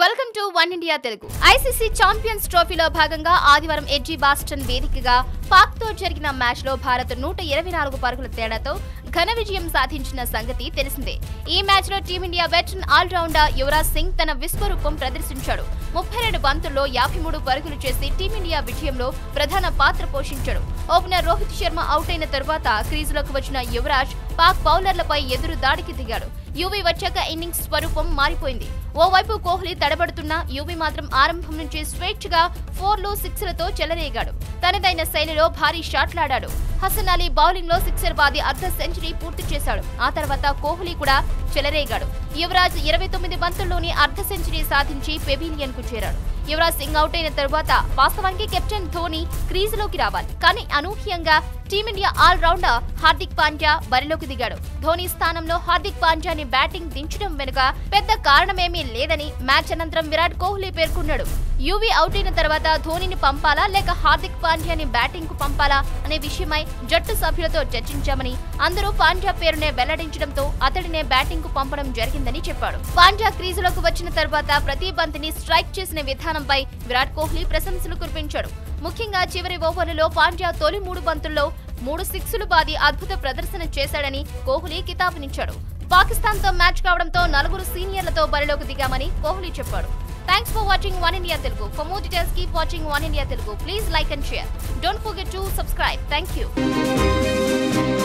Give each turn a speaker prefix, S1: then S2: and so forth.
S1: welcome to one India Telugu ICC champions ట్రోఫీలో భాగంగా ఆదివారం ఎడ్జీ బాస్టన్ వేదికగా పాక్ తో జరిగిన మ్యాచ్ లో భారత్ నూట ఇరవై నాలుగు పరుగుల తేడాతో ఘన విజయం సాధించిన సంగతి తెలిసిందే ఈ మ్యాచ్ లో team India veteran all rounder Yuvraj Singh తన విశ్వరూపం ప్రదర్శించాడు ముప్పై రెండు బంతుల్లో యాభై మూడు పరుగులు చేసి టీమిండియా విజయంలో ప్రధాన పాత్ర పోషించాడు ఓపెనర్ రోహిత్ శర్మ అవుట్ అయిన తరువాత క్రీజులోకి వచ్చిన యువరాజ్ పాక్ బౌలర్లపై ఎదురు దాడికి దిగాడు యువీ వచ్చాక ఇన్నింగ్స్ స్వరూపం మారిపోయింది ఓవైపు కోహ్లీ తడబడుతున్నా యువీ మాత్రం ఆరంభం నుంచి స్వేచ్ఛగా ఫోర్లు సిక్స్లతో చెలరేగాడు తనదైన శైలిలో భారీ షాట్లాడాడు హసన్ అలీ బౌలింగ్ లో సిక్సర్ బాది అర్ధ సెంచరీ పూర్తి చేశాడు ఆ తర్వాత కోహ్లీ కూడా చెలరేగాడు యువరాజ్ ఇరవై తొమ్మిది బంతుల్లోని అర్ధ సెంచరీ సాధించి పెవిలియన్ కు చేరాడు యువరాజ్ సింగ్ అవుట్ అయిన తరువాత వాస్తవానికి కెప్టెన్ ధోని క్రీజులోకి రావాలి కానీ అనూహ్యంగా team India all rounder Hardik Pandya బరిలోకి దిగాడు ధోని స్థానంలో హార్దిక్ పాండ్యాని బ్యాటింగ్ దించడం వెనుక పెద్ద కారణమేమీ లేదని మ్యాచ్ అనంతరం విరాట్ కోహ్లీ పేర్కొన్నాడు యువీ అవుట్ అయిన తర్వాత ధోనిని పంపాలా లేక హార్దిక్ పాండ్యాని బ్యాటింగ్ కు పంపాలా అనే విషయమై జట్టు సభ్యులతో చర్చించామని అందరూ పాండ్యా పేరునే వెల్లడించడంతో అతడినే బ్యాటింగ్ కు పంపడం జరిగిందని చెప్పాడు పాండ్యా క్రీజులోకి వచ్చిన తర్వాత ప్రతి బంతిని స్ట్రైక్ చేసిన విధానంపై విరాట్ కోహ్లీ ప్రశంసలు కురిపించాడు ముఖ్యంగా చివరి ఓవర్లలో పాండ్యా తొలి మూడు బంతుల్లో మూడు సిక్సులు బాది అద్భుత ప్రదర్శన చేశాడని కోహ్లీ కితాబునిచ్చాడు పాకిస్తాన్ తో మ్యాచ్ కావడంతో నలుగురు సీనియర్లతో బరిలోకి దిగామని కోహ్లీ చెప్పాడు thanks for watching one India Telugu for more details keep watching one India Telugu please like and share don't forget to subscribe thank you